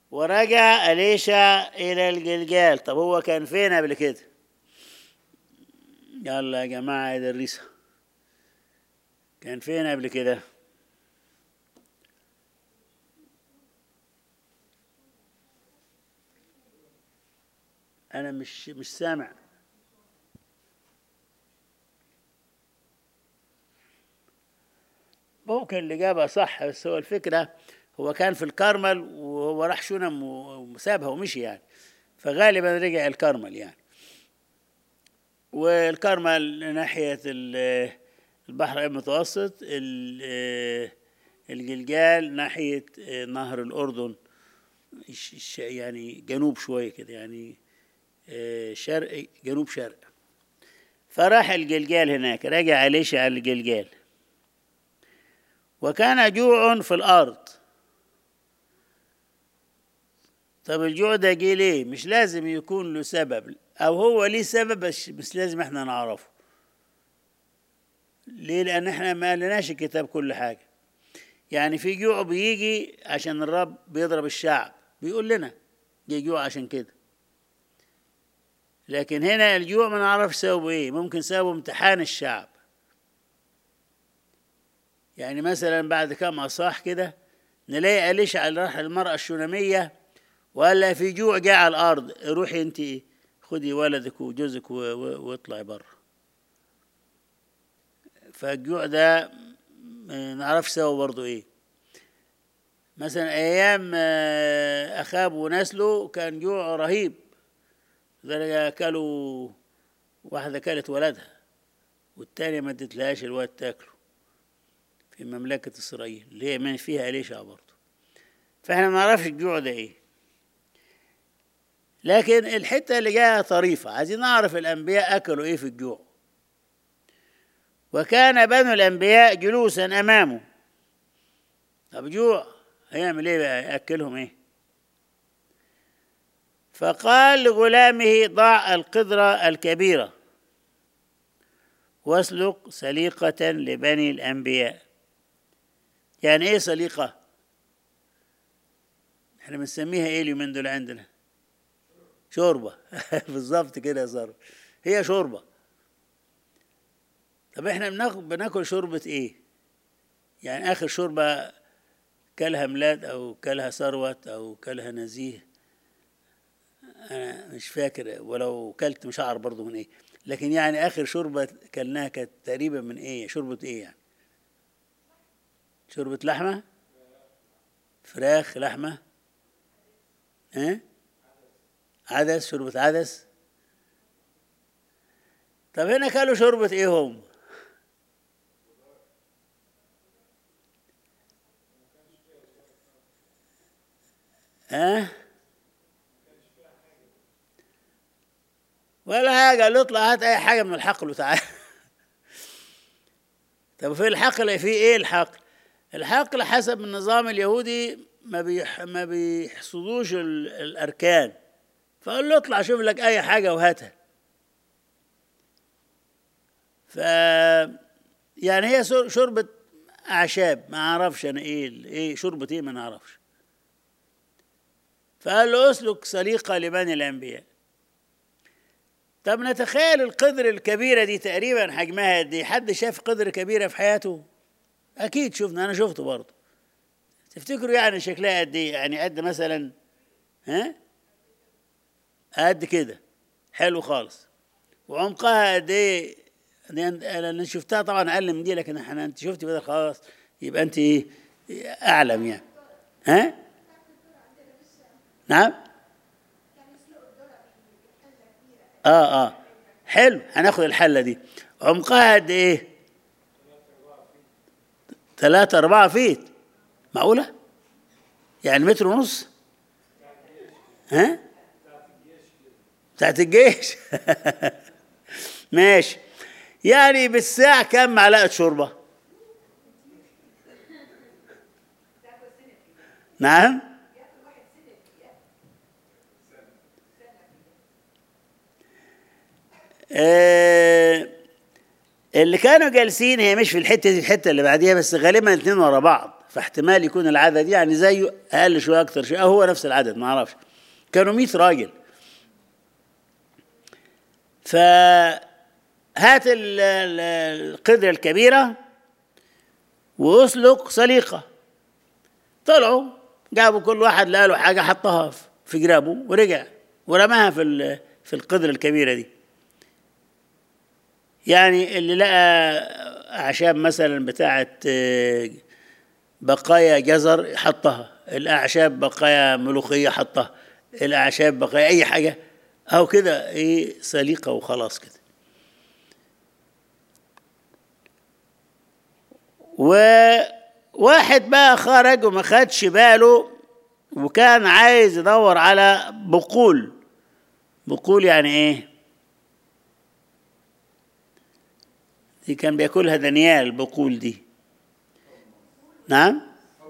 ورجع أليشع إلى الجلجال طب هو كان فين قبل كده يلا يا جماعة يا دريسة كان فين قبل كده أنا مش مش سامع ممكن الإجابة صح بس هو الفكرة هو كان في الكرمل وهو راح شنم وسابها ومشي يعني فغالبا رجع الكرمل يعني والكرمل ناحية ال- البحر المتوسط ال- الجلجال ناحية نهر الأردن الش- الش- يعني جنوب شوية كده يعني آه، شرق جنوب شرق فراح الجلجال هناك رجع أليشع على الجلجال وكان جوع في الأرض طب الجوع ده جه ليه؟ مش لازم يكون له سبب أو هو ليه سبب بس مش لازم احنا نعرفه ليه؟ لأن احنا ما لناش الكتاب كل حاجة يعني في جوع بيجي عشان الرب بيضرب الشعب بيقول لنا جه جوع عشان كده لكن هنا الجوع ما نعرفش سببه ايه ممكن سببه امتحان الشعب يعني مثلا بعد كم اصحاح كده نلاقي أليشع اللي راح المرأة الشونامية وقال لها في جوع جاء على الأرض روحي أنت خدي ولدك وجوزك و- و- واطلعي بره فالجوع ده ما نعرفش سببه برضه ايه مثلا ايام آه، اخاب ونسله كان جوع رهيب لذلك اكلوا واحده كلت ولدها والتانية ما ادتلهاش الواد تاكله في مملكة إسرائيل اللي هي من فيها أليشع برضه فإحنا ما نعرفش الجوع ده إيه لكن الحتة اللي جاية طريفة عايزين نعرف الأنبياء أكلوا إيه في الجوع وكان بنو الأنبياء جلوسا أمامه طب جوع هيعمل إيه بقى يأكلهم إيه فقال لغلامه ضع القدرة الكبيرة واسلق سليقة لبني الأنبياء يعني إيه سليقة؟ إحنا بنسميها إيه اليومين دول عندنا؟ شوربة بالظبط كده يا زهر هي شوربة طب إحنا بناكل, بناكل شوربة إيه؟ يعني آخر شوربة كلها ميلاد أو كلها ثروت أو كلها نزيه أنا مش فاكر ولو كلت مش هعرف برضه من إيه لكن يعني آخر شوربة كلناها كانت تقريبا من إيه؟ شوربة إيه يعني؟ شوربة لحمة؟ فراخ لحمة؟ ها؟ عدس شوربة عدس؟ طب هنا كانوا شوربة إيه هم؟ ها؟ ولا حاجة قال له اطلع هات أي حاجة من الحقل وتعالى طب في الحقل في إيه الحقل؟ الحقل حسب النظام اليهودي ما بيح ما بيحصدوش ال- الأركان فقال له اطلع شوف لك أي حاجة وهاتها ف يعني هي سر- شوربة أعشاب ما أعرفش أنا إيه ال- إيه شوربة إيه ما نعرفش فقال له اسلك سليقة لبني الأنبياء طب نتخيل القدر الكبيرة دي تقريبا حجمها قد ايه؟ حد شاف قدر كبيرة في حياته؟ أكيد شفنا أنا شفته برضه. تفتكروا يعني شكلها قد إيه؟ يعني قد مثلا ها؟ قد كده حلو خالص. وعمقها قد إيه؟ أنا أنا شفتها طبعا أقل من دي لكن احنا أنت شفتي بدل خلاص يبقى أنت إيه؟ أعلم يعني. ها؟ نعم؟ اه اه حلو هناخد الحلة دي عمقها قد ايه؟ ثلاثة أربعة فيت معقولة؟ يعني متر ونص؟ ها؟ بتاعت الجيش ماشي يعني بالساعة كم معلقة شوربة؟ نعم؟ آه، اللي كانوا جالسين هي مش في الحته دي الحته اللي بعديها بس غالبا الاثنين ورا بعض فاحتمال يكون العدد يعني زيه اقل شويه اكتر شويه أو هو نفس العدد ما اعرفش كانوا 100 راجل فهات ال- ال- القدرة الكبيرة واسلك سليقة طلعوا جابوا كل واحد لقى له حاجة حطها في جرابه ورجع ورماها في ال- في القدرة الكبيرة دي يعني اللي لقى أعشاب مثلا بتاعة آه، بقايا جزر حطها الأعشاب بقايا ملوخية حطها الأعشاب بقايا أي حاجة أو كده إيه سليقة وخلاص كده وواحد بقى خرج وما خدش باله وكان عايز يدور على بقول بقول يعني ايه دي كان بياكلها دانيال البقول دي نعم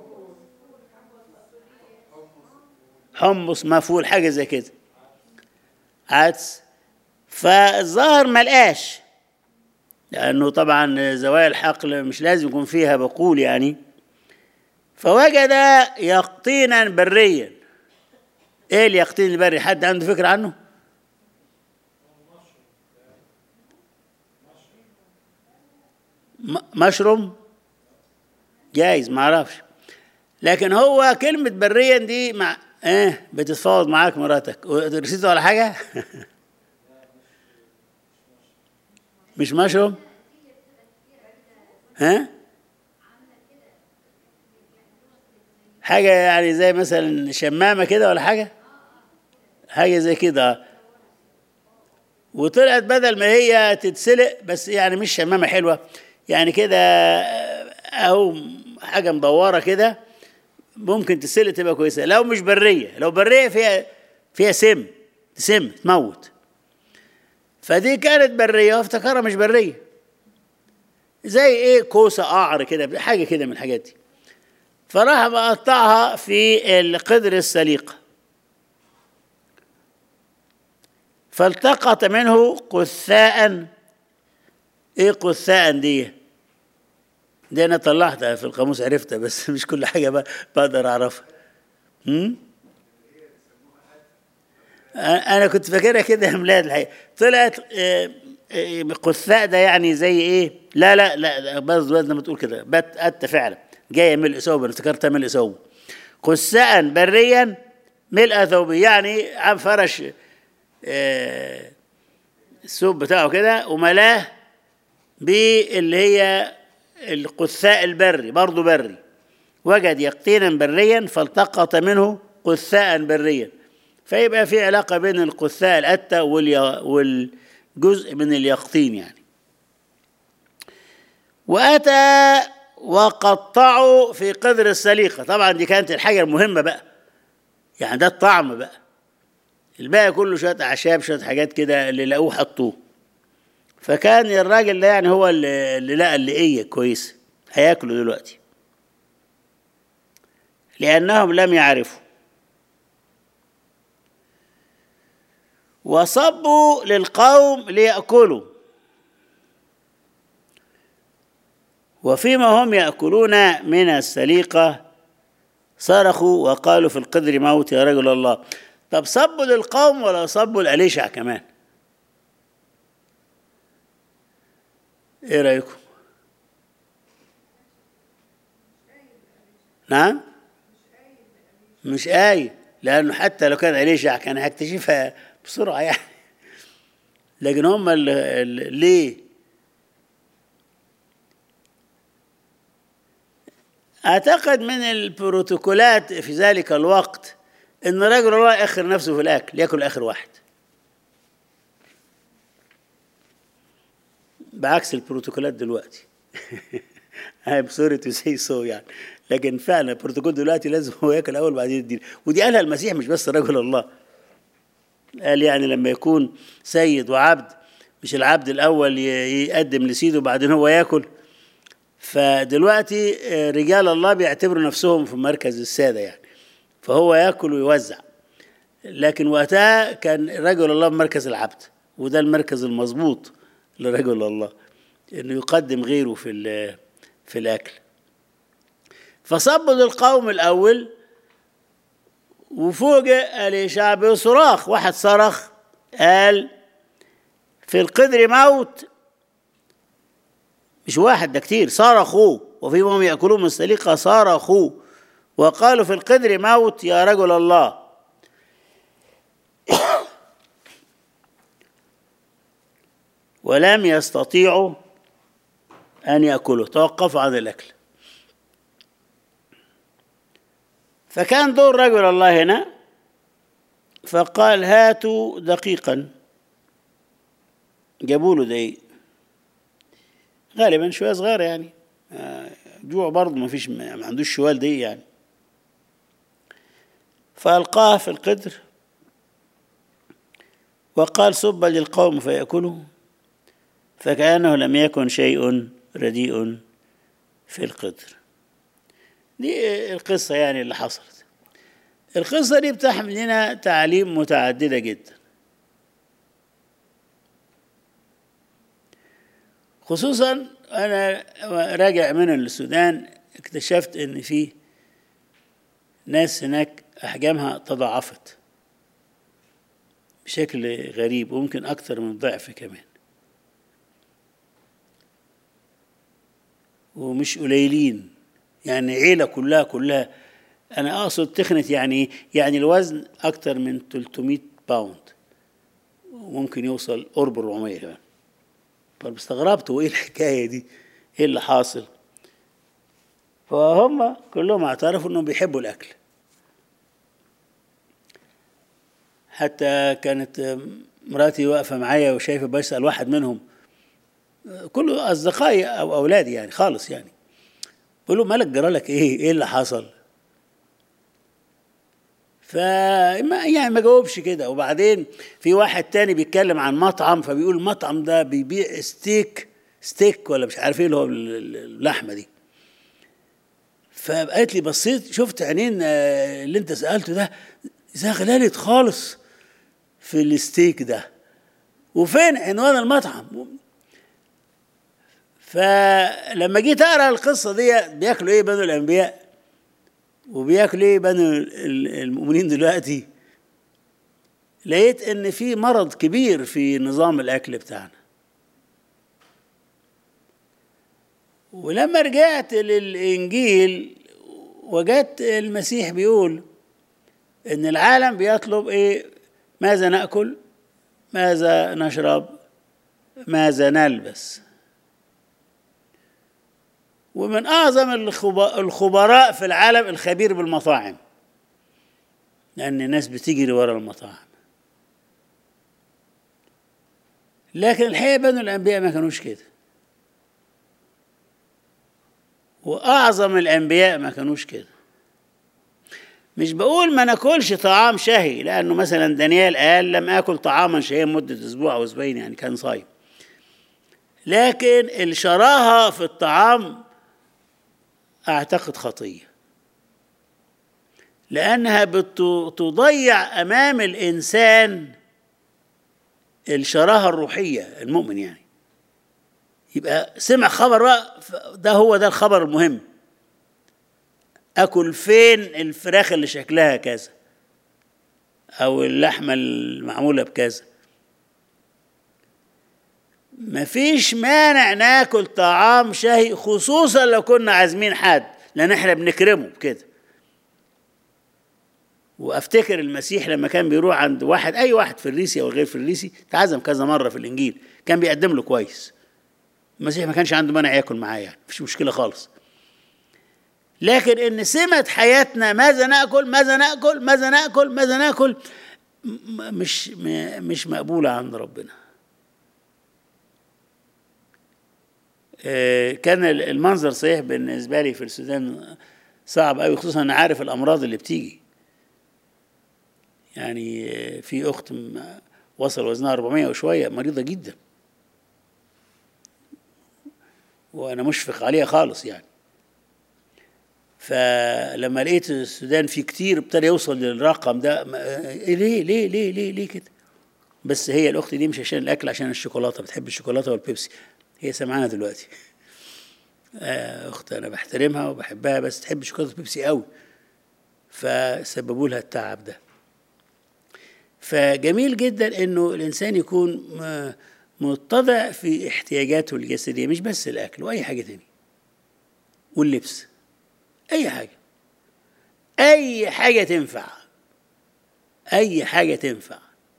حمص مفول حاجة زي كده عدس فالظاهر ملقاش لأنه طبعا زوايا الحقل مش لازم يكون فيها بقول يعني فوجد يقطينا بريا ايه اليقطين البري حد عنده فكرة عنه م- مشروم جايز ما اعرفش لكن هو كلمة بريا دي مع ايه بتتفاوض معاك مراتك رسيته على حاجة مش مشروم ها حاجة يعني زي مثلا شمامة كده ولا حاجة حاجة زي كده آه. وطلعت بدل ما هي تتسلق بس يعني مش شمامة حلوة يعني كده آه، أو حاجة مدورة كده ممكن تتسلق تبقى كويسة لو مش برية لو برية فيها فيها سم تسم تموت فدي كانت برية وافتكرها مش برية زي ايه كوسة قعر كده حاجة كده من الحاجات دي فراح مقطعها في القدر السليقة فالتقط منه قثاء ايه قثاء دي دي انا طلعتها في القاموس عرفتها بس مش كل حاجة بقى بقدر اعرفها هم؟ انا كنت فاكرها كده يا ميلاد الحقيقة طلعت آه، آه، قثاء ده يعني زي ايه لا لا لا بس دلوقتي لما تقول كده بت أت فعلا جايه ملء ثوب انا افتكرتها ملء ثوب قثاء بريا ملء ثوبه يعني عم فرش آه، الثوب بتاعه كده وملاه باللي هي القثاء البري برضه بري وجد يقطينا بريا فالتقط منه قثاء بريا فيبقى في علاقة بين القثاء الأتة واليا- والجزء من اليقطين يعني وأتى وقطعوا في قدر السليقة طبعا دي كانت الحاجة المهمة بقى يعني ده الطعم بقى الباقي كله شوية أعشاب شوية حاجات كده اللي لقوه حطوه فكان الراجل ده يعني هو اللي اللي لقى اللقية كويسة هياكلوا دلوقتي لأنهم لم يعرفوا وصبوا للقوم ليأكلوا وفيما هم يأكلون من السليقة صرخوا وقالوا في القدر موت يا رجل الله طب صبوا للقوم ولا صبوا لأليشع كمان ايه رأيكم نعم مش آية لأنه حتى لو كان أليشع كان هيكتشفها بسرعة يعني لكن هم ال- ال- ليه أعتقد من البروتوكولات في ذلك الوقت إن رجل الله يأخر نفسه في الأكل يأكل آخر واحد بعكس البروتوكولات دلوقتي I'm sorry to say so يعني لكن فعلا البروتوكول دلوقتي لازم هو ياكل اول بعدين يدير ودي قالها المسيح مش بس رجل الله قال يعني لما يكون سيد وعبد مش العبد الاول ي- يقدم لسيده وبعدين هو ياكل فدلوقتي آه، رجال الله بيعتبروا نفسهم في مركز الساده يعني فهو ياكل ويوزع لكن وقتها كان رجل الله بمركز العبد وده المركز المظبوط لرجل الله انه يقدم غيره في ال- في الاكل فصبوا للقوم الأول وفوجئ الإشاع بصراخ واحد صرخ قال في القدر موت مش واحد ده كتير صرخوا وفيما هم يأكلون من السليقة صرخوا وقالوا في القدر موت يا رجل الله ولم يستطيعوا أن يأكلوا توقفوا عن الأكل فكان دور رجل الله هنا فقال هاتوا دقيقا جابوا له دقيق غالبا شويه صغيره يعني آه، جوع برضه ما فيش ما عندوش شوال دقيق يعني فألقاه في القدر وقال صب للقوم فيأكلوا فكأنه لم يكن شيء رديء في القدر دي القصة يعني اللي حصلت القصة دي بتحمل لنا تعاليم متعددة جدا خصوصا أنا راجع من السودان اكتشفت إن في ناس هناك أحجامها تضاعفت بشكل غريب وممكن أكثر من ضعف كمان ومش قليلين يعني عيلة كلها كلها أنا أقصد تخنت يعني يعني الوزن أكتر من 300 باوند وممكن يوصل قرب 400 كمان طب استغربت وإيه الحكاية دي؟ إيه اللي حاصل؟ فهم كلهم اعترفوا إنهم بيحبوا الأكل حتى كانت مراتي واقفة معايا وشايفة بسأل واحد منهم كله أصدقائي أو أولادي يعني خالص يعني بقول له مالك جرالك إيه؟ إيه اللي حصل؟ فما يعني ما جاوبش كده وبعدين في واحد تاني بيتكلم عن مطعم فبيقول المطعم ده بيبيع ستيك ستيك ولا مش عارف ايه اللي هو اللحمه دي فقالت لي بصيت شفت عينين اللي انت سالته ده زغللت خالص في الستيك ده وفين عنوان المطعم فلما جيت اقرا القصه دي بياكلوا ايه بنو الانبياء وبياكلوا ايه بنو المؤمنين دلوقتي لقيت ان في مرض كبير في نظام الاكل بتاعنا ولما رجعت للانجيل وجدت المسيح بيقول ان العالم بيطلب ايه ماذا ناكل ماذا نشرب ماذا نلبس ومن اعظم الخبراء في العالم الخبير بالمطاعم لان الناس بتجري ورا المطاعم لكن الحقيقه بنو الانبياء ما كانوش كده واعظم الانبياء ما كانوش كده مش بقول ما ناكلش طعام شهي لانه مثلا دانيال قال لم اكل طعاما شهيا مده اسبوع او اسبوعين يعني كان صايم لكن الشراهه في الطعام اعتقد خطيه لانها بتضيع امام الانسان الشراهه الروحيه المؤمن يعني يبقى سمع خبر بقى ده هو ده الخبر المهم اكل فين الفراخ اللي شكلها كذا او اللحمه المعموله بكذا مفيش مانع ناكل طعام شهي خصوصا لو كنا عازمين حد لان احنا بنكرمه بكده وافتكر المسيح لما كان بيروح عند واحد اي واحد في الريسي او غير في الريسي تعزم كذا مره في الانجيل كان بيقدم له كويس المسيح ما كانش عنده مانع ياكل معاه يعني مفيش مشكله خالص لكن ان سمة حياتنا ماذا ناكل ماذا ناكل ماذا ناكل ماذا ناكل مش مش مقبوله عند ربنا كان المنظر صحيح بالنسبه لي في السودان صعب قوي خصوصا انا عارف الامراض اللي بتيجي يعني في اخت وصل وزنها 400 وشويه مريضه جدا وانا مشفق عليها خالص يعني فلما لقيت السودان في كتير ابتدى يوصل للرقم ده ليه ليه ليه ليه ليه كده بس هي الاخت دي مش عشان الاكل عشان الشوكولاته بتحب الشوكولاته والبيبسي هي سمعانه دلوقتي آه، اخت انا بحترمها وبحبها بس تحب شوكولاته بيبسي قوي فسببوا لها التعب ده فجميل جدا انه الانسان يكون م- متضع في احتياجاته الجسديه مش بس الاكل واي حاجه تاني واللبس اي حاجه اي حاجه تنفع اي حاجه تنفع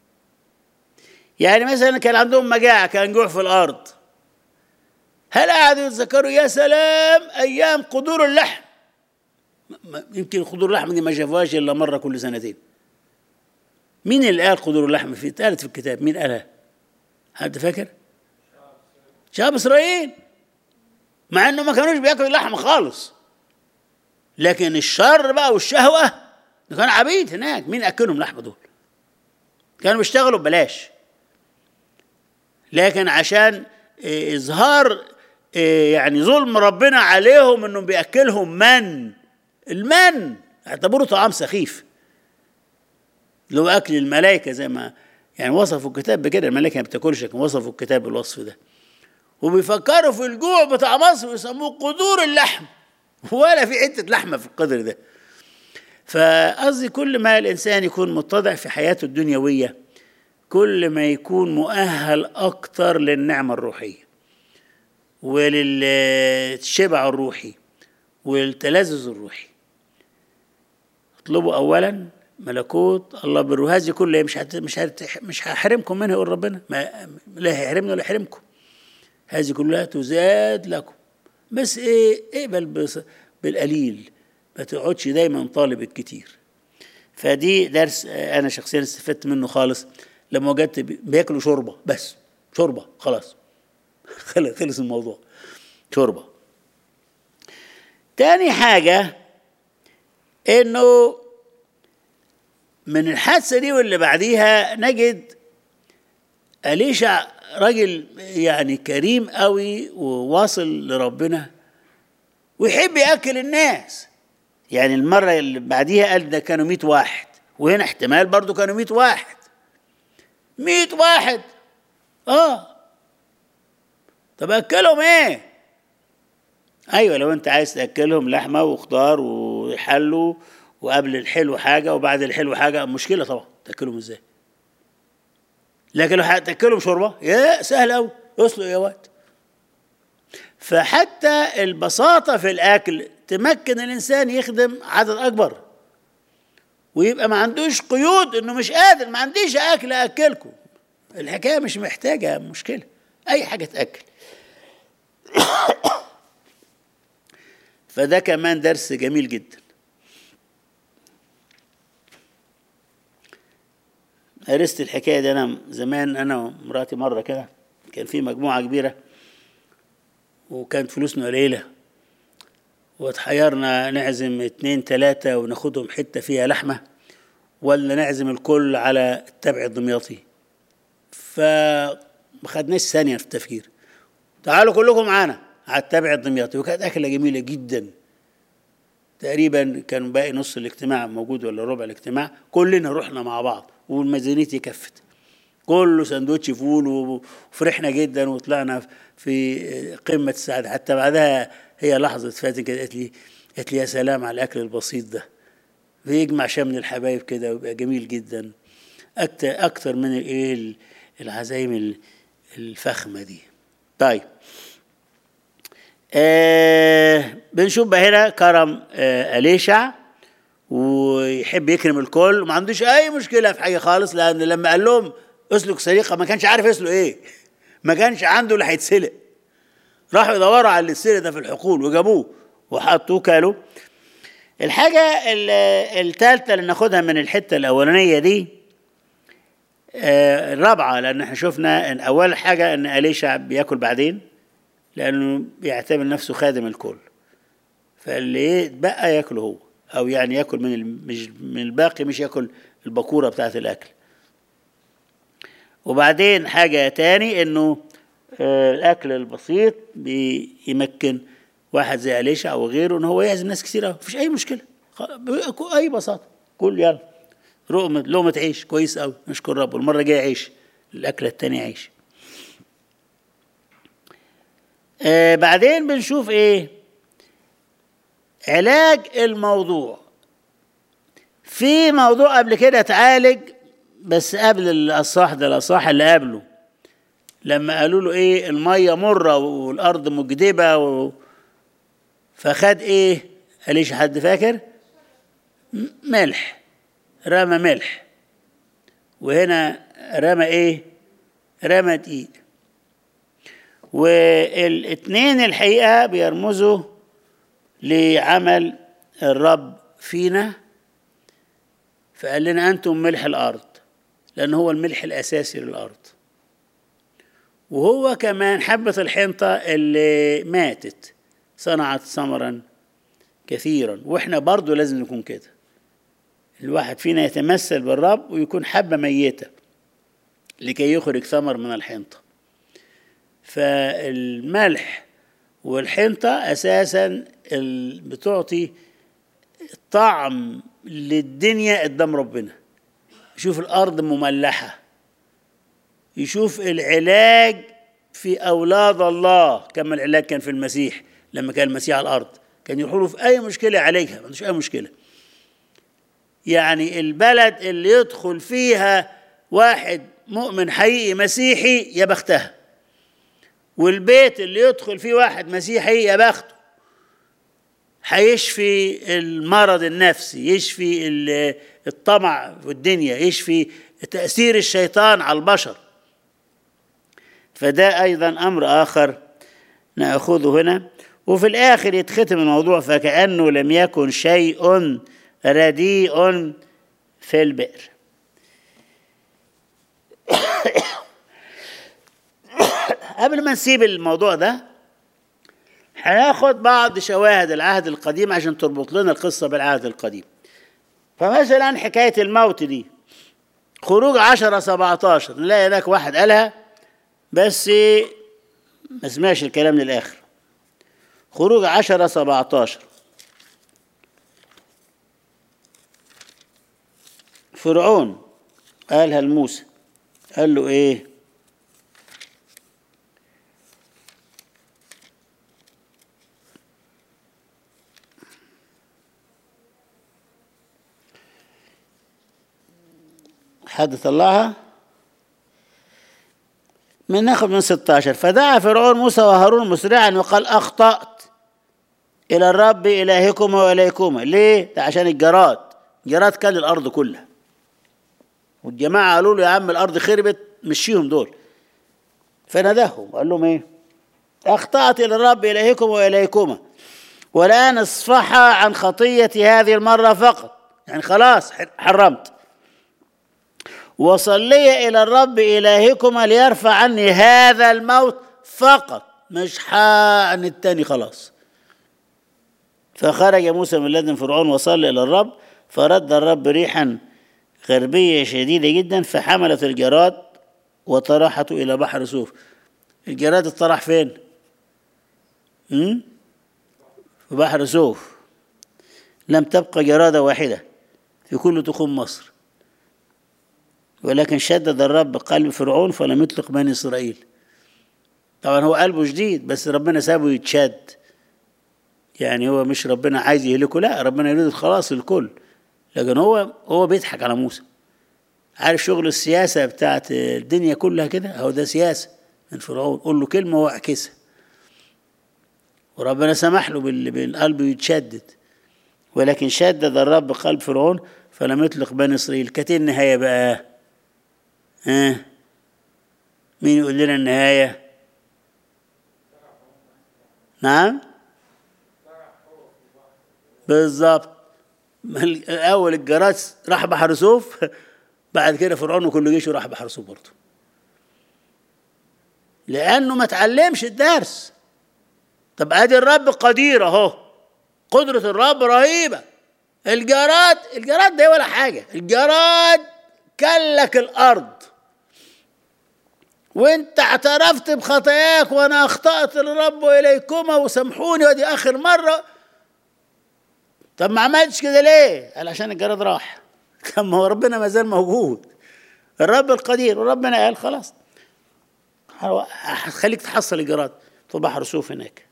يعني مثلا كان عندهم مجاعه كان جوع في الارض هل قعدوا يتذكروا يا سلام ايام قدور اللحم م- م- يمكن قدور اللحم دي ما شافوهاش الا مره كل سنتين مين اللي قال قدور اللحم في اتقالت في الكتاب مين قالها حد فاكر شعب اسرائيل مع انه ما كانوش بياكلوا اللحم خالص لكن الشر بقى والشهوه ده كانوا عبيد هناك مين اكلهم لحم دول كانوا بيشتغلوا ببلاش لكن عشان إيه، اظهار إيه، يعني ظلم ربنا عليهم انه بياكلهم من المن اعتبروه طعام سخيف اللي هو اكل الملائكه زي ما يعني وصفوا الكتاب بكده الملائكه ما بتاكلش لكن وصفوا الكتاب بالوصف ده وبيفكروا في الجوع بتاع مصر ويسموه قدور اللحم ولا في حته لحمه في القدر ده فقصدي كل ما الانسان يكون متضع في حياته الدنيويه كل ما يكون مؤهل اكتر للنعمه الروحيه وللشبع الروحي والتلذذ الروحي اطلبوا اولا ملكوت الله بر هذه كلها مش هت... مش هت... مش هحرمكم منها يقول ربنا ما لا هيحرمنا ولا يحرمكم هذه كلها تزاد لكم بس ايه اقبل بص... بالقليل ما تقعدش دايما طالب الكتير فدي درس آه، انا شخصيا استفدت منه خالص لما وجدت بي- بياكلوا شوربه بس شوربه خلاص خلص خلص الموضوع شوربه تاني حاجه انه من الحادثه دي واللي بعديها نجد أليشع راجل يعني كريم قوي وواصل لربنا ويحب ياكل الناس يعني المره اللي بعديها قال ده كانوا 100 واحد وهنا احتمال برضو كانوا 100 واحد 100 واحد اه طب اكلهم ايه ايوه لو انت عايز تاكلهم لحمه وخضار ويحلوا وقبل الحلو حاجه وبعد الحلو حاجه مشكله طبعا تاكلهم ازاي لكن لو هتاكلهم شوربه يا سهل قوي اسلق يا واد فحتى البساطه في الاكل تمكن الانسان يخدم عدد اكبر ويبقى ما عندوش قيود انه مش قادر ما عنديش اكل اكلكم الحكايه مش محتاجه مشكله اي حاجه تاكل فده كمان درس جميل جدا مارست الحكايه دي انا زمان انا ومراتي مره كده كان في مجموعه كبيره وكانت فلوسنا قليله واتحيرنا نعزم اتنين تلاتة وناخدهم حتة فيها لحمة ولا نعزم الكل على التبع الدمياطي فما خدناش ثانية في التفكير تعالوا كلكم معانا على التبع الدمياطي وكانت أكلة جميلة جدا تقريبا كان باقي نص الاجتماع موجود ولا ربع الاجتماع كلنا رحنا مع بعض والميزانية كفت كله سندوتش فول وفرحنا جدا وطلعنا في قمة السعادة حتى بعدها هي لحظة فاتن كده قالت لي قالت لي يا سلام على الأكل البسيط ده بيجمع شمل الحبايب كده ويبقى جميل جدا أكتر أكتر من الإيه العزايم الفخمة دي طيب آه بنشوف بقى هنا كرم آه أليشع ويحب يكرم الكل وما عندوش أي مشكلة في حاجة خالص لأن لما قال لهم اسلك سريقة ما كانش عارف يسلق إيه ما كانش عنده اللي هيتسلق راحوا يدوروا على اللي السلق ده في الحقول وجابوه وحطوه كالوا الحاجة الثالثة اللي ناخدها من الحتة الأولانية دي آه الرابعة لأن احنا شفنا إن أول حاجة إن أليشع بياكل بعدين لأنه بيعتبر نفسه خادم الكل فاللي بقى ياكله هو أو يعني ياكل من مش من الباقي مش ياكل البكورة بتاعت الأكل وبعدين حاجة تاني إنه آه الأكل البسيط بيمكن واحد زي أليشع أو غيره إن هو يعزم ناس كتير مفيش أي مشكلة أي بساطة كل يلا لقمة لقمة عيش كويس أوي نشكر رب والمرة الجاية عيش الأكلة التانية عيش آه بعدين بنشوف ايه علاج الموضوع في موضوع قبل كده اتعالج بس قبل الاصح ده الاصح اللي قبله لما قالوا له ايه الميه مره والارض مجدبه و... فخد ايه قاليش حد فاكر م- ملح رمى ملح وهنا رمى ايه رمى دقيق والاثنين الحقيقه بيرمزوا لعمل الرب فينا فقال لنا انتم ملح الارض لان هو الملح الاساسي للارض وهو كمان حبه الحنطه اللي ماتت صنعت ثمرا كثيرا واحنا برضو لازم نكون كده الواحد فينا يتمثل بالرب ويكون حبه ميته لكي يخرج ثمر من الحنطه فالملح والحنطه اساسا ال- بتعطي طعم للدنيا قدام ربنا يشوف الارض مملحه يشوف العلاج في اولاد الله كما العلاج كان في المسيح لما كان المسيح على الارض كان يروحوا له في اي مشكله يعالجها ما عندوش اي مشكله يعني البلد اللي يدخل فيها واحد مؤمن حقيقي مسيحي يا بختها والبيت اللي يدخل فيه واحد مسيحي يا بخته هيشفي المرض النفسي يشفي ال- الطمع في الدنيا يشفي تأثير الشيطان على البشر فده أيضا أمر آخر نأخذه هنا وفي الآخر يتختم الموضوع فكأنه لم يكن شيء رديء في البئر قبل ما نسيب الموضوع ده هناخد بعض شواهد العهد القديم عشان تربط لنا القصة بالعهد القديم فمثلا حكاية الموت دي خروج عشرة سبعتاشر نلاقي هناك واحد قالها بس ما سمعش الكلام للآخر خروج عشرة سبعتاشر فرعون قالها لموسى قال له ايه حد طلعها من ناخد من 16 فدعا فرعون موسى وهارون مسرعا وقال اخطأت الى الرب الهكما واليكما ليه؟ ده عشان الجراد جراد كان الارض كلها والجماعه قالوا له يا عم الارض خربت مشيهم دول فناداهم قال لهم ايه؟ اخطأت الى الرب الهكما واليكما والان اصفحا عن خطيتي هذه المره فقط يعني خلاص حرمت وصلي إلى الرب إلهكما ليرفع عني هذا الموت فقط مش عن التاني خلاص فخرج موسى من لدن فرعون وصلى إلى الرب فرد الرب ريحا غربية شديدة جدا فحملت الجراد وطرحته إلى بحر سوف الجراد اتطرح فين؟ م? في بحر سوف لم تبقى جرادة واحدة في كل تخوم مصر ولكن شدد الرب قلب فرعون فلم يطلق بني اسرائيل طبعا هو قلبه جديد بس ربنا سابه يتشد يعني هو مش ربنا عايز يهلكه لا ربنا يريد الخلاص للكل لكن هو هو بيضحك على موسى عارف شغل السياسة بتاعت الدنيا كلها كده هو ده سياسة من فرعون قول له كلمة واعكسها وربنا سمح له بالقلب يتشدد ولكن شدد الرب قلب فرعون فلم يطلق بني اسرائيل كانت النهايه بقى ها مين يقول لنا النهايه نعم بالظبط اول الجراس راح بحر سوف بعد كده فرعون وكل جيشه راح بحر سوف برضه لانه ما تعلمش الدرس طب ادي الرب قدير اهو قدره الرب رهيبه الجراد الجراد ده ولا حاجه الجراد كلك الارض وانت اعترفت بخطاياك وانا اخطات للرب اليكما وسامحوني ودي اخر مره طب ما عملتش كده ليه؟ قال عشان الجراد راح طب ما هو ربنا ما زال موجود الرب القدير وربنا قال خلاص هخليك تحصل الجراد في بحر صوف هناك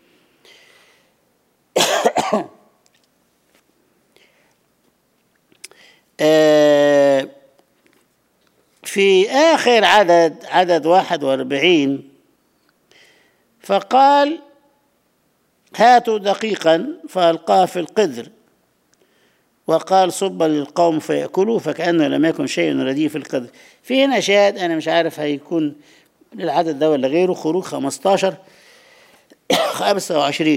آه، في آخر عدد عدد واحد واربعين فقال هاتوا دقيقا فألقاه في القدر وقال صب للقوم فيأكلوا فكأنه لم يكن شيء رديء في القدر في هنا شاهد أنا مش عارف هيكون للعدد ده ولا غيره خروج 15 25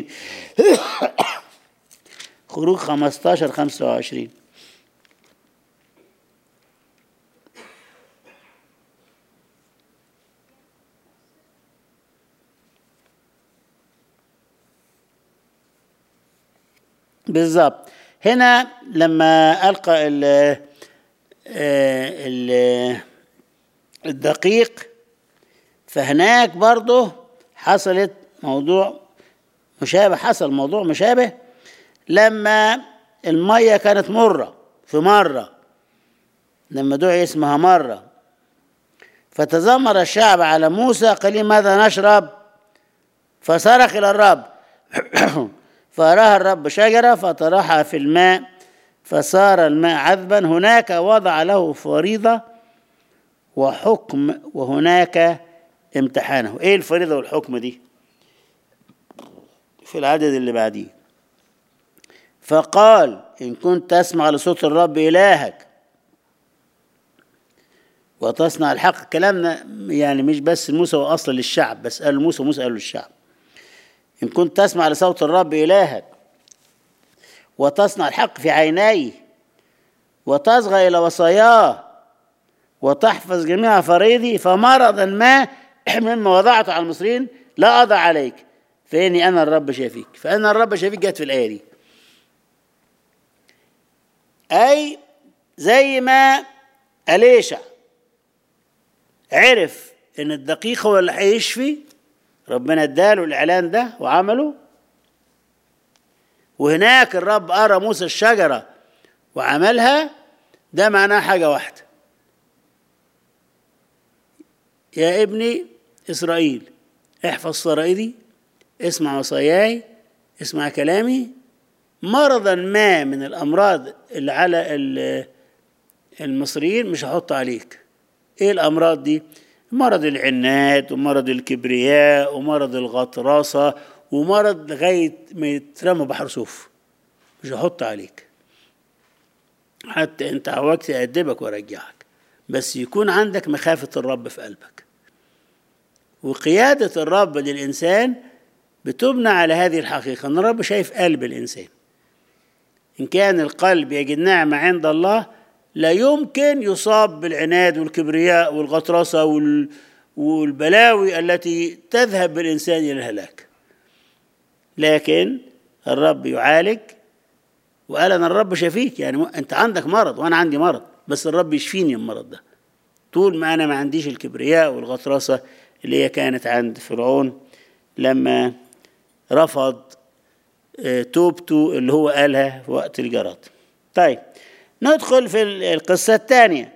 خروج 15 25 بالظبط هنا لما ألقى ال ال الدقيق فهناك برضه حصلت موضوع مشابه حصل موضوع مشابه لما المية كانت مرة في مرة لما دعي اسمها مرة فتذمر الشعب على موسى قال ماذا نشرب فصرخ إلى الرب فأراها الرب شجرة فطرحها في الماء فصار الماء عذبا هناك وضع له فريضة وحكم وهناك امتحانه ايه الفريضة والحكم دي في العدد اللي بعديه فقال إن كنت تسمع لصوت الرب إلهك وتصنع الحق كلامنا يعني مش بس موسى وأصل للشعب بس قال موسى وموسى قال للشعب إن كنت تسمع لصوت الرب إلهك وتصنع الحق في عينيه وتصغى إلى وصاياه وتحفظ جميع فريضي فمرضا ما مما وضعته على المصريين لا أضع عليك فإني أنا الرب شافيك فأنا الرب شافيك جت في الآية دي أي زي ما أليشع عرف إن الدقيق هو اللي هيشفي ربنا اداله الإعلان ده وعمله وهناك الرب أرى موسى الشجرة وعملها ده معناه حاجة واحدة يا ابني إسرائيل احفظ فرائضي اسمع وصاياي اسمع كلامي مرضا ما من الأمراض اللي على المصريين مش هحط عليك ايه الأمراض دي مرض العناد ومرض الكبرياء ومرض الغطرسة ومرض لغاية ما يترمى بحر صوف مش هحط عليك حتى انت عوجت أدبك وارجعك بس يكون عندك مخافة الرب في قلبك وقيادة الرب للإنسان بتبنى على هذه الحقيقة أن الرب شايف قلب الإنسان إن كان القلب يجد نعمة عند الله لا يمكن يصاب بالعناد والكبرياء والغطرسة والبلاوي التي تذهب بالإنسان إلى الهلاك لكن الرب يعالج وقال أنا الرب شفيك يعني أنت عندك مرض وأنا عندي مرض بس الرب يشفيني المرض ده طول ما أنا ما عنديش الكبرياء والغطرسة اللي هي كانت عند فرعون لما رفض توبته اللي هو قالها في وقت الجراد طيب ندخل في القصة الثانية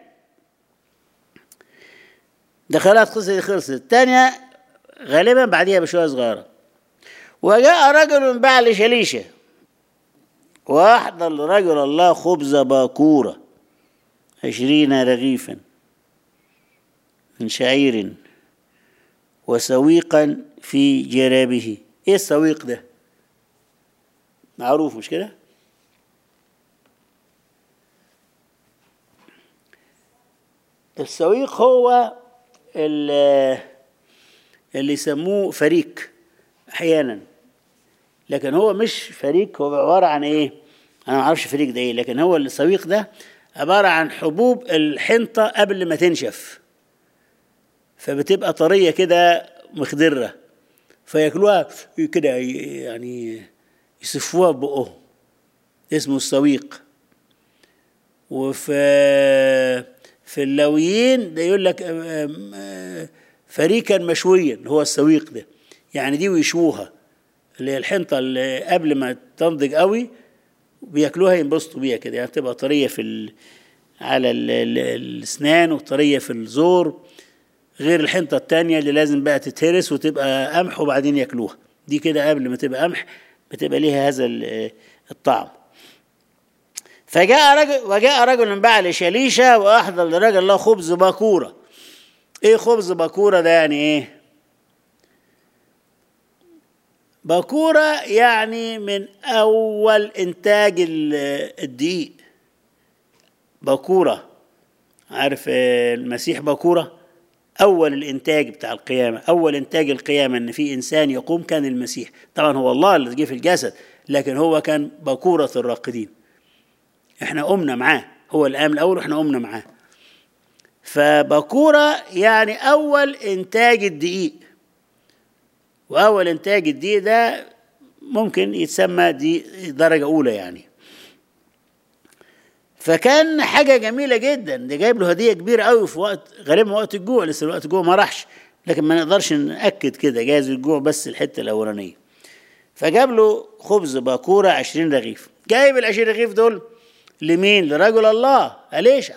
ده خلاص القصة دي خلصت الثانية غالبا بعديها بشوية صغيرة وجاء رجل من بعل شليشة وأحضر لرجل الله خبز باكورة عشرين رغيفا من شعير وسويقا في جرابه ايه السويق ده معروف مش كده السويق هو اللي يسموه فريك احيانا لكن هو مش فريك هو عباره عن ايه انا ما اعرفش فريك ده ايه لكن هو السويق ده عباره عن حبوب الحنطه قبل ما تنشف فبتبقى طريه كده مخضره فياكلوها كده يعني يصفوها بقهم اسمه السويق وفي في اللويين ده يقول لك فريكا مشويا هو السويق ده يعني دي ويشوها اللي هي الحنطه اللي قبل ما تنضج قوي بياكلوها ينبسطوا بيها كده يعني تبقى طريه في ال... على ال... ال... الاسنان وطريه في الزور غير الحنطة التانية اللي لازم بقى تتهرس وتبقى قمح وبعدين ياكلوها دي كده قبل ما تبقى قمح بتبقى ليها هذا ال- الطعم فجاء رجل وجاء رجل من بعل شليشة وأحضر لرجل له خبز باكورة إيه خبز باكورة ده يعني إيه؟ باكورة يعني من أول إنتاج ال- الدقيق باكورة عارف آه، المسيح باكورة أول الإنتاج بتاع القيامة أول إنتاج القيامة إن في إنسان يقوم كان المسيح طبعا هو الله اللي جه في الجسد لكن هو كان باكورة الراقدين إحنا قمنا معاه هو اللي قام الأول وإحنا قمنا معاه فباكورة يعني أول إنتاج الدقيق وأول إنتاج الدقيق ده ممكن يتسمى دي درجة أولى يعني فكان حاجة جميلة جدا ده جايب له هدية كبيرة قوي في وقت غالبا وقت الجوع لسه وقت الجوع ما راحش لكن ما نقدرش نأكد كده جايز الجوع بس الحتة الأولانية فجاب له خبز باكورة عشرين رغيف جايب العشرين رغيف دول لمين لرجل الله أليشع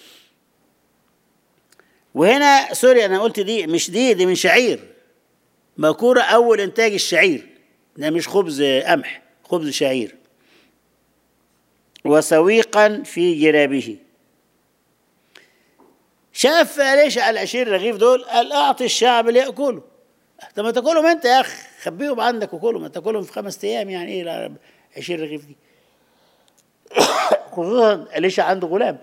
وهنا سوري أنا قلت دي مش دي دي من شعير باكورة أول إنتاج الشعير ده مش خبز قمح خبز شعير وسويقا في جرابه شاف ليش على العشرين رغيف دول قال اعطي الشعب ليأكلوا طب ما تاكلهم انت يا اخي خبيهم عندك وكلهم ما تاكلهم في خمس ايام يعني ايه ال 20 رغيف دي خصوصا ليش عنده غلام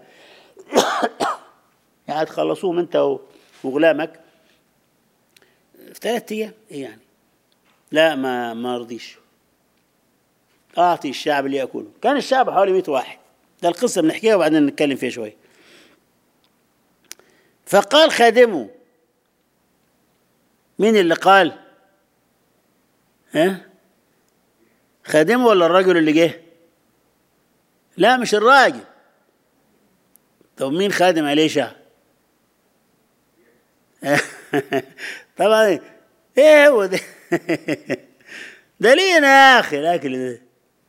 يعني تخلصوهم انت و- وغلامك في ثلاث ايام ايه يعني لا ما ما رضيش اعطي الشعب ليأكلوا كان الشعب حوالي 100 واحد ده القصه بنحكيها وبعدين نتكلم فيها شويه فقال خادمه مين اللي قال ها خادمه ولا الرجل اللي جه لا مش الراجل طب مين خادم أليشع طبعا ايه هو ده ده لينا يا اخي الاكل ده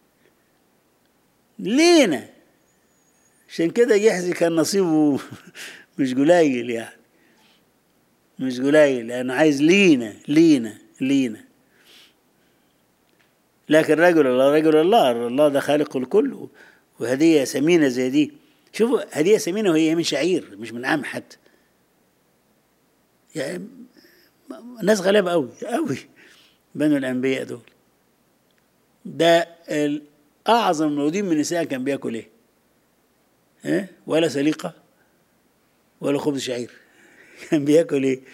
لينا عشان كده جحزي كان نصيبه مش قليل يعني مش قليل لانه عايز لينا لينا لينا لكن رجل الله رجل الله الله ده خالق الكل وهدية ثمينة زي دي شوفوا هدية ثمينة وهي من شعير مش من قمح حتى يعني ناس غلابة قوي قوي بنو الأنبياء دول ده الأعظم المولودين من النساء كان بياكل إيه؟ ها؟ ولا سليقة ولا خبز شعير كان بياكل إيه؟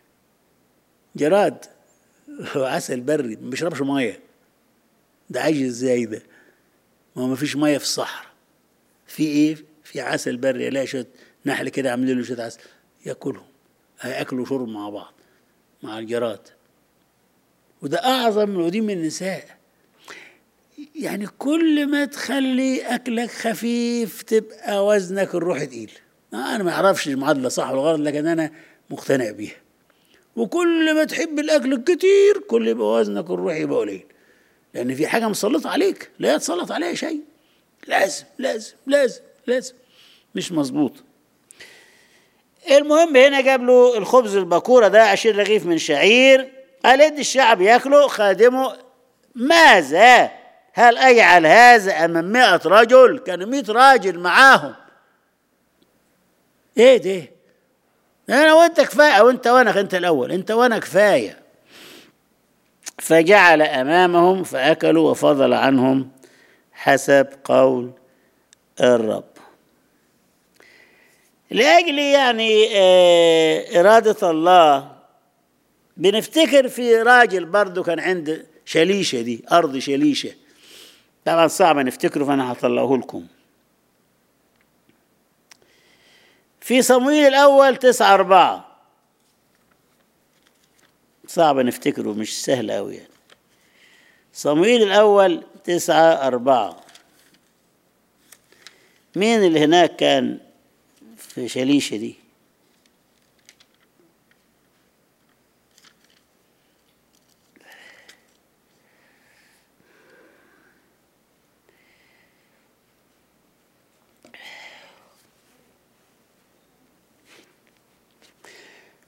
جراد وعسل بري ما بيشربش مية ده عايش ازاي ده؟ ما هو ما فيش مية في الصحراء في ايه؟ في عسل بري يلاقي شوية نحل كده عاملين له شوية عسل ياكلهم هياكلوا شرب مع بعض مع الجراد وده اعظم مولودين من النساء يعني كل ما تخلي اكلك خفيف تبقى وزنك الروحي تقيل انا ما اعرفش المعادله صح ولا غلط لكن انا مقتنع بيها وكل ما تحب الاكل الكتير كل يبقى وزنك الروحي يبقى قليل لان في حاجه مسلطه عليك لا يتسلط عليها شيء لازم لازم لازم لازم مش مظبوط المهم هنا جاب له الخبز البكوره ده عشرين رغيف من شعير قال ادي الشعب ياكله خادمه ماذا هل اجعل هذا امام مئة رجل كانوا مئة راجل معاهم ايه ده انا وانت كفايه او انت وانا انت الاول انت وانا كفايه فجعل امامهم فاكلوا وفضل عنهم حسب قول الرب لاجل يعني آه اراده الله بنفتكر في راجل برضه كان عند شليشه دي ارض شليشه طبعا صعب نفتكره فانا هطلعه لكم في صمويل الأول تسعة أربعة صعب نفتكره مش سهل أوي يعني صمويل الأول تسعة أربعة مين اللي هناك كان في شليشة دي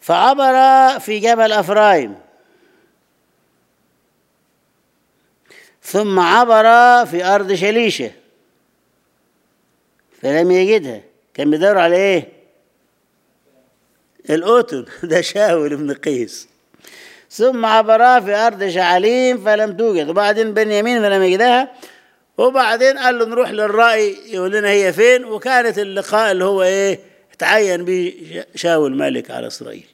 فعبر في جبل أفرايم ثم عبر في أرض شليشة فلم يجدها كان بيدور على إيه؟ الأوتن ده شاول بن قيس ثم عبرا في أرض شعاليم فلم توجد وبعدين بنيامين فلم يجدها وبعدين قال له نروح للرأي يقول لنا هي فين وكانت اللقاء اللي هو إيه تعين به شاول ملك على إسرائيل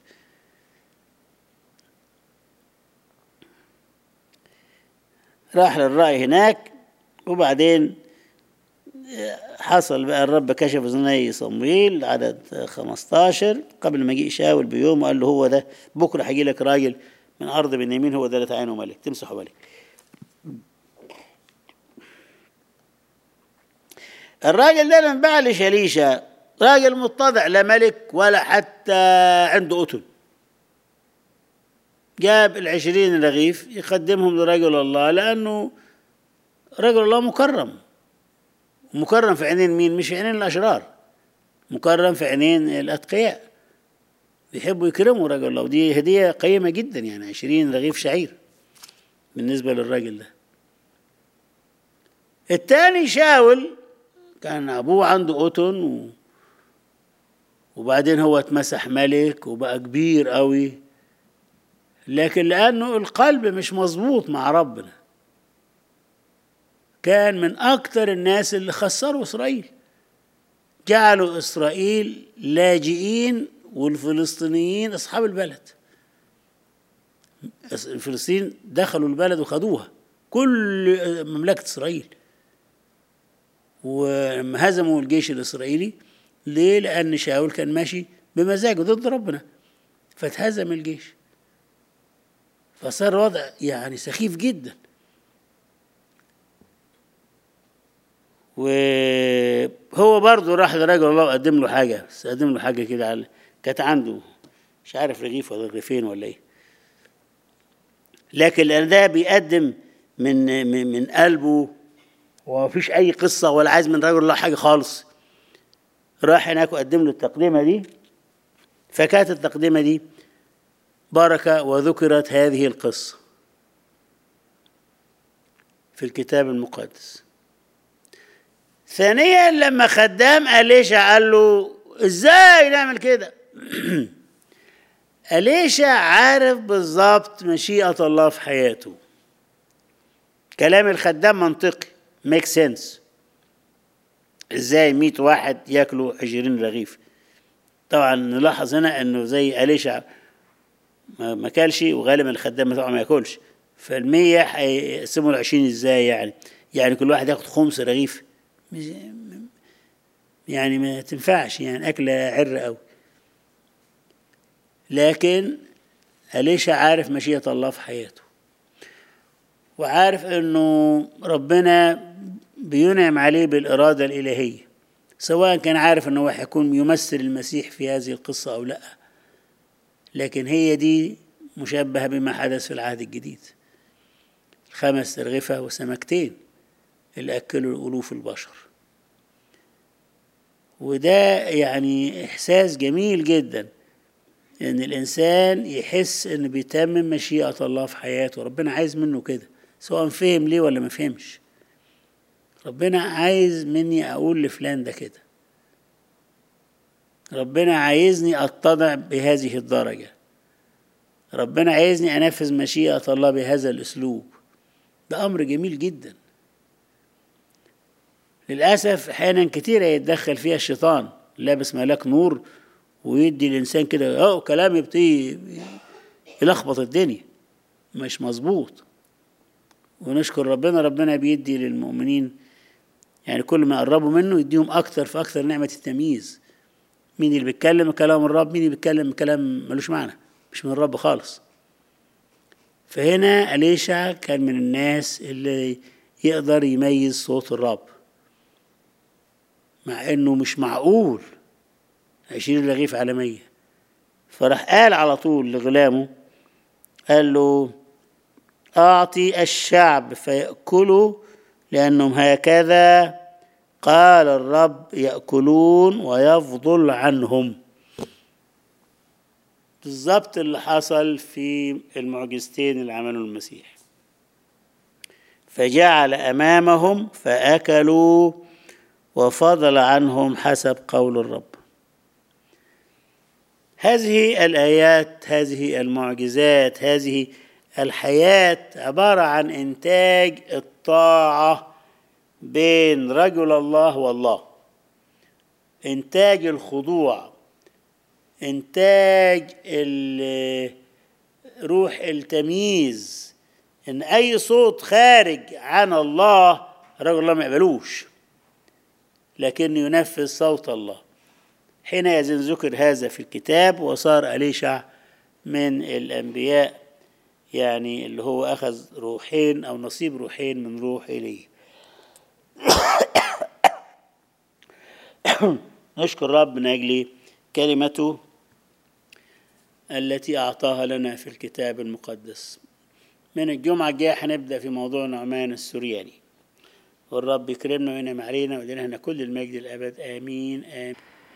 راح للرأي هناك وبعدين حصل بقى الرب كشف اذني صمويل عدد 15 قبل ما يجي شاول بيوم وقال له هو ده بكره هيجي لك راجل من ارض بنيامين هو ده اللي تعينه ملك تمسحه ملك الراجل ده لما باع لشليشة راجل متضع لا ملك ولا حتى عنده أتن جاب العشرين رغيف يقدمهم لرجل الله لأنه رجل الله مكرم مكرم في عينين مين مش في عينين الأشرار مكرم في عينين الأتقياء بيحبوا يكرموا رجل الله ودي هدية قيمة جدا يعني عشرين رغيف شعير بالنسبة للراجل ده التاني شاول كان أبوه عنده أتن و... وبعدين هو اتمسح ملك وبقى كبير قوي لكن لأنه القلب مش مظبوط مع ربنا كان من أكثر الناس اللي خسروا إسرائيل جعلوا إسرائيل لاجئين والفلسطينيين أصحاب البلد الفلسطين دخلوا البلد وخدوها كل مملكة إسرائيل وهزموا الجيش الإسرائيلي ليه؟ لأن شاول كان ماشي بمزاجه ضد ربنا فاتهزم الجيش فصار وضع يعني سخيف جدا وهو برضه راح لرجل الله وقدم له حاجه بس قدم له حاجه كده على كانت عنده مش عارف رغيف ولا رغيفين ولا ايه لكن لان ده بيقدم من من, من قلبه ومفيش اي قصه ولا عايز من رجل الله حاجه خالص راح هناك وقدم له التقدمه دي فكانت التقدمه دي بركه وذكرت هذه القصه في الكتاب المقدس ثانيا لما خدام أليشع قال له ازاي نعمل كده أليشع عارف بالظبط مشيئة الله في حياته كلام الخدام منطقي ميك سنس ازاي مية واحد ياكلوا عشرين رغيف طبعا نلاحظ هنا انه زي أليشع ما كلش وغالبا الخدام طبعا ما ياكلش فالمية هيقسموا العشرين ازاي يعني يعني كل واحد ياخد خمس رغيف يعني ما تنفعش يعني أكلة عر أوي لكن أليشا عارف مشيئة الله في حياته وعارف أنه ربنا بينعم عليه بالإرادة الإلهية سواء كان عارف أنه هيكون يمثل المسيح في هذه القصة أو لا لكن هي دي مشبهة بما حدث في العهد الجديد خمس ترغفة وسمكتين اللي أكلوا ألوف البشر وده يعني إحساس جميل جدا إن الإنسان يحس إنه بيتمم مشيئة الله في حياته ربنا عايز منه كده سواء فهم ليه ولا ما فهمش ربنا عايز مني أقول لفلان ده كده ربنا عايزني أتضع بهذه الدرجة ربنا عايزني أنفذ مشيئة الله بهذا الأسلوب ده أمر جميل جدا للأسف أحيانا كتيرة يتدخل فيها الشيطان لابس ملاك نور ويدي الإنسان كده أه كلام يبتدي يلخبط الدنيا مش مظبوط ونشكر ربنا ربنا بيدي للمؤمنين يعني كل ما يقربوا منه يديهم أكتر فأكتر نعمة التمييز مين اللي بيتكلم كلام الرب مين اللي بيتكلم كلام ملوش معنى مش من الرب خالص فهنا أليشع كان من الناس اللي يقدر يميز صوت الرب مع انه مش معقول عشرين رغيف على مية فراح قال على طول لغلامه قال له أعطي الشعب فيأكلوا لأنهم هكذا قال الرب يأكلون ويفضل عنهم بالظبط اللي حصل في المعجزتين اللي عملوا المسيح فجعل امامهم فاكلوا وفضل عنهم حسب قول الرب هذه الايات هذه المعجزات هذه الحياه عباره عن انتاج الطاعه بين رجل الله والله انتاج الخضوع انتاج روح التمييز ان اي صوت خارج عن الله رجل الله ما يقبلوش لكن ينفذ صوت الله حينئذ ذكر هذا في الكتاب وصار أليشع من الأنبياء يعني اللي هو أخذ روحين أو نصيب روحين من روح إليه نشكر رب من أجل كلمته التي أعطاها لنا في الكتاب المقدس من الجمعة الجاية هنبدأ في موضوع نعمان السورياني والرب يكرمنا وينعم علينا ويدينا كل المجد الأبد آمين آمين